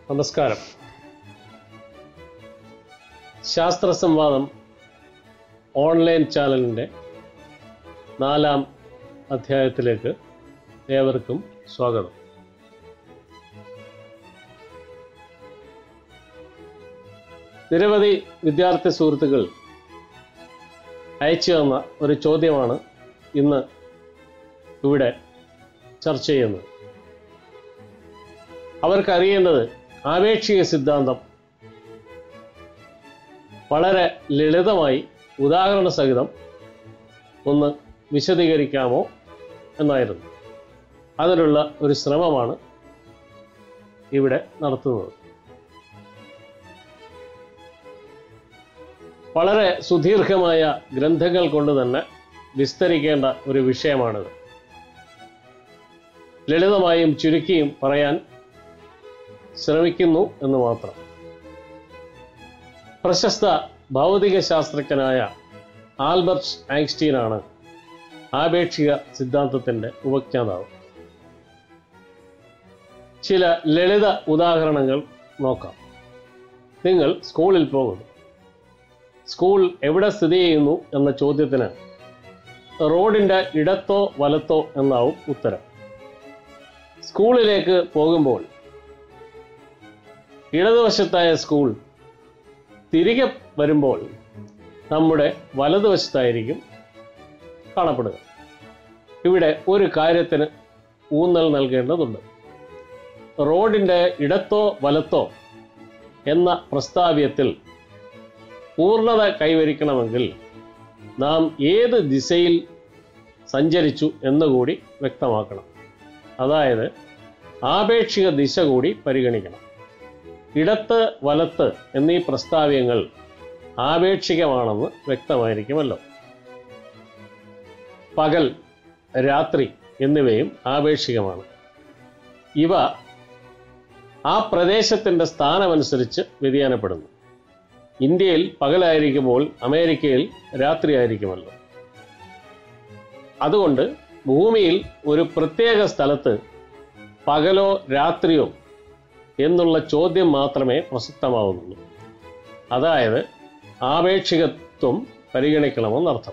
നമസ്കാരം ശാസ്ത്ര സംവാദം ഓൺലൈൻ ചാനലിൻ്റെ നാലാം അധ്യായത്തിലേക്ക് ഏവർക്കും സ്വാഗതം നിരവധി വിദ്യാർത്ഥി സുഹൃത്തുക്കൾ അയച്ചു തന്ന ഒരു ചോദ്യമാണ് ഇന്ന് ഇവിടെ ചർച്ച ചെയ്യുന്നത് അവർക്കറിയേണ്ടത് ആപേക്ഷിക സിദ്ധാന്തം വളരെ ലളിതമായി ഉദാഹരണ സഹിതം ഒന്ന് വിശദീകരിക്കാമോ എന്നായിരുന്നു അതിനുള്ള ഒരു ശ്രമമാണ് ഇവിടെ നടത്തുന്നത് വളരെ സുദീർഘമായ ഗ്രന്ഥങ്ങൾ കൊണ്ട് തന്നെ വിസ്തരിക്കേണ്ട ഒരു വിഷയമാണിത് ലളിതമായും ചുരുക്കിയും പറയാൻ ശ്രമിക്കുന്നു എന്ന് മാത്രം പ്രശസ്ത ഭൗതിക ശാസ്ത്രജ്ഞനായ ആൽബർട്ട് ഐൻസ്റ്റീനാണ് ആപേക്ഷിക സിദ്ധാന്തത്തിന്റെ ഉപജ്ഞാതാവ് ചില ലളിത ഉദാഹരണങ്ങൾ നോക്കാം നിങ്ങൾ സ്കൂളിൽ പോകുന്നു സ്കൂൾ എവിടെ സ്ഥിതി ചെയ്യുന്നു എന്ന ചോദ്യത്തിന് റോഡിന്റെ ഇടത്തോ വലത്തോ എന്നാവും ഉത്തരം സ്കൂളിലേക്ക് പോകുമ്പോൾ ഇടതുവശത്തായ സ്കൂൾ തിരികെ വരുമ്പോൾ നമ്മുടെ വലതുവശത്തായിരിക്കും കാണപ്പെടുക ഇവിടെ ഒരു കാര്യത്തിന് ഊന്നൽ നൽകേണ്ടതുണ്ട് റോഡിൻ്റെ ഇടത്തോ വലത്തോ എന്ന പ്രസ്താവ്യത്തിൽ പൂർണ്ണത കൈവരിക്കണമെങ്കിൽ നാം ഏത് ദിശയിൽ സഞ്ചരിച്ചു എന്നുകൂടി വ്യക്തമാക്കണം അതായത് ആപേക്ഷിക ദിശ കൂടി പരിഗണിക്കണം ഇടത്ത് വലത്ത് എന്നീ പ്രസ്താവ്യങ്ങൾ ആപേക്ഷികമാണെന്ന് വ്യക്തമായിരിക്കുമല്ലോ പകൽ രാത്രി എന്നിവയും ആപേക്ഷികമാണ് ഇവ ആ പ്രദേശത്തിൻ്റെ സ്ഥാനമനുസരിച്ച് വ്യതിയാനപ്പെടുന്നു ഇന്ത്യയിൽ പകലായിരിക്കുമ്പോൾ അമേരിക്കയിൽ രാത്രിയായിരിക്കുമല്ലോ അതുകൊണ്ട് ഭൂമിയിൽ ഒരു പ്രത്യേക സ്ഥലത്ത് പകലോ രാത്രിയോ എന്നുള്ള ചോദ്യം മാത്രമേ പ്രസക്തമാവുന്നുള്ളൂ അതായത് ആപേക്ഷികത്വം പരിഗണിക്കണമെന്നർത്ഥം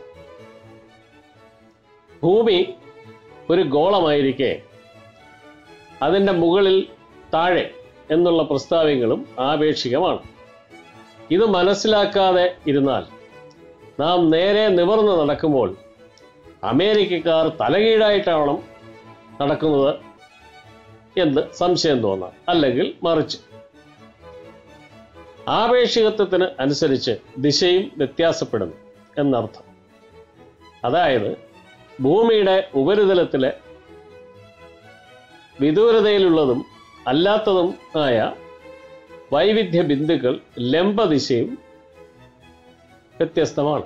ഭൂമി ഒരു ഗോളമായിരിക്കെ അതിൻ്റെ മുകളിൽ താഴെ എന്നുള്ള പ്രസ്താവ്യങ്ങളും ആപേക്ഷികമാണ് ഇത് മനസ്സിലാക്കാതെ ഇരുന്നാൽ നാം നേരെ നിവർന്ന് നടക്കുമ്പോൾ അമേരിക്കക്കാർ തലകീഴായിട്ടാവണം നടക്കുന്നത് എന്ന് സംശയം തോന്നാം അല്ലെങ്കിൽ മറിച്ച് ആപേക്ഷികത്വത്തിന് അനുസരിച്ച് ദിശയും വ്യത്യാസപ്പെടുന്നു എന്നർത്ഥം അതായത് ഭൂമിയുടെ ഉപരിതലത്തിലെ വിദൂരതയിലുള്ളതും അല്ലാത്തതും ആയ വൈവിധ്യ ബിന്ദുക്കൾ ലംബദിശയും വ്യത്യസ്തമാണ്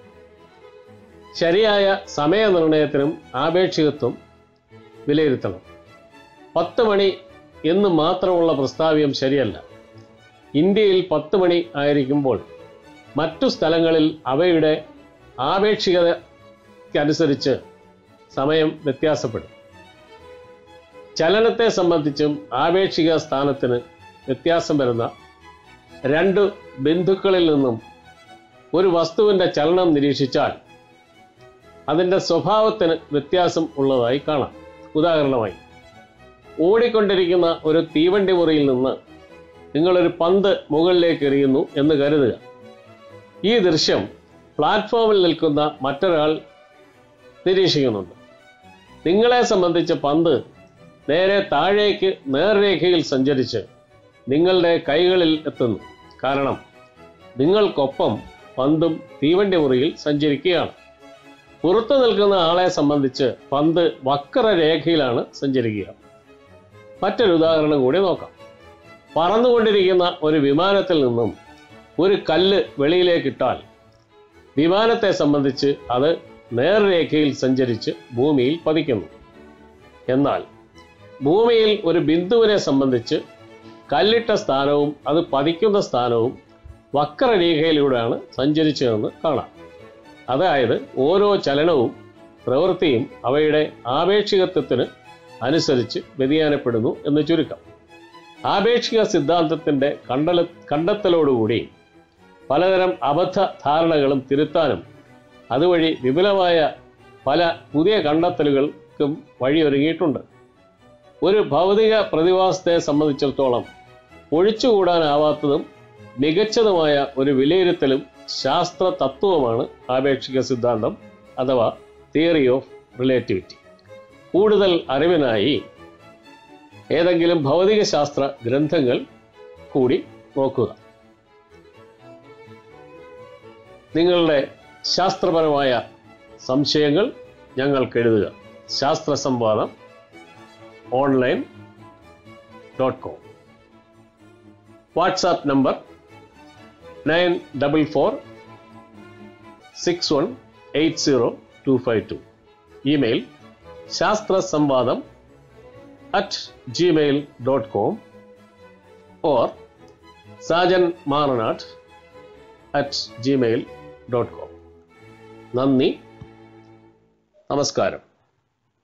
ശരിയായ സമയനിർണയത്തിനും ആപേക്ഷികത്വം വിലയിരുത്തണം പത്ത് മണി എന്ന് മാത്രമുള്ള പ്രസ്താവ്യം ശരിയല്ല ഇന്ത്യയിൽ പത്ത് മണി ആയിരിക്കുമ്പോൾ മറ്റു സ്ഥലങ്ങളിൽ അവയുടെ ആപേക്ഷികതയ്ക്കനുസരിച്ച് സമയം വ്യത്യാസപ്പെടും ചലനത്തെ സംബന്ധിച്ചും ആപേക്ഷിക സ്ഥാനത്തിന് വ്യത്യാസം വരുന്ന രണ്ട് ബിന്ദുക്കളിൽ നിന്നും ഒരു വസ്തുവിൻ്റെ ചലനം നിരീക്ഷിച്ചാൽ അതിൻ്റെ സ്വഭാവത്തിന് വ്യത്യാസം ഉള്ളതായി കാണാം ഉദാഹരണമായി ഓടിക്കൊണ്ടിരിക്കുന്ന ഒരു തീവണ്ടി മുറിയിൽ നിന്ന് നിങ്ങളൊരു പന്ത് മുകളിലേക്ക് എറിയുന്നു എന്ന് കരുതുക ഈ ദൃശ്യം പ്ലാറ്റ്ഫോമിൽ നിൽക്കുന്ന മറ്റൊരാൾ നിരീക്ഷിക്കുന്നുണ്ട് നിങ്ങളെ സംബന്ധിച്ച് പന്ത് നേരെ താഴേക്ക് നേർരേഖയിൽ സഞ്ചരിച്ച് നിങ്ങളുടെ കൈകളിൽ എത്തുന്നു കാരണം നിങ്ങൾക്കൊപ്പം പന്തും തീവണ്ടി മുറിയിൽ സഞ്ചരിക്കുകയാണ് പുറത്തു നിൽക്കുന്ന ആളെ സംബന്ധിച്ച് പന്ത് വക്രരേഖയിലാണ് സഞ്ചരിക്കുക മറ്റൊരു ഉദാഹരണം കൂടി നോക്കാം പറന്നുകൊണ്ടിരിക്കുന്ന ഒരു വിമാനത്തിൽ നിന്നും ഒരു കല്ല് വെളിയിലേക്കിട്ടാൽ വിമാനത്തെ സംബന്ധിച്ച് അത് നേർരേഖയിൽ സഞ്ചരിച്ച് ഭൂമിയിൽ പതിക്കുന്നു എന്നാൽ ഭൂമിയിൽ ഒരു ബിന്ദുവിനെ സംബന്ധിച്ച് കല്ലിട്ട സ്ഥാനവും അത് പതിക്കുന്ന സ്ഥാനവും വക്രരേഖയിലൂടെയാണ് സഞ്ചരിച്ചതെന്ന് കാണാം അതായത് ഓരോ ചലനവും പ്രവൃത്തിയും അവയുടെ ആപേക്ഷികത്വത്തിന് അനുസരിച്ച് വ്യതിയാനപ്പെടുന്നു എന്ന് ചുരുക്കം ആപേക്ഷിക സിദ്ധാന്തത്തിൻ്റെ കണ്ടല കണ്ടെത്തലോടുകൂടി പലതരം അബദ്ധ ധാരണകളും തിരുത്താനും അതുവഴി വിപുലമായ പല പുതിയ കണ്ടെത്തലുകൾക്കും വഴിയൊരുങ്ങിയിട്ടുണ്ട് ഒരു ഭൗതിക പ്രതിഭാസത്തെ സംബന്ധിച്ചിടത്തോളം ഒഴിച്ചുകൂടാനാവാത്തതും മികച്ചതുമായ ഒരു വിലയിരുത്തലും ശാസ്ത്ര തത്വവുമാണ് ആപേക്ഷിക സിദ്ധാന്തം അഥവാ തിയറി ഓഫ് റിലേറ്റിവിറ്റി കൂടുതൽ അറിവിനായി ഏതെങ്കിലും ഭൗതിക ശാസ്ത്ര ഗ്രന്ഥങ്ങൾ കൂടി നോക്കുക നിങ്ങളുടെ ശാസ്ത്രപരമായ സംശയങ്ങൾ ഞങ്ങൾക്ക് എഴുതുക ശാസ്ത്ര സംവാദം online dot com WhatsApp number nine double four six one eight zero two five two email ശാസ്ത്ര സംവാദം at Gmail dot com or Sajan Maranatt at Gmail dot com നന്ദി നമസ്കാരം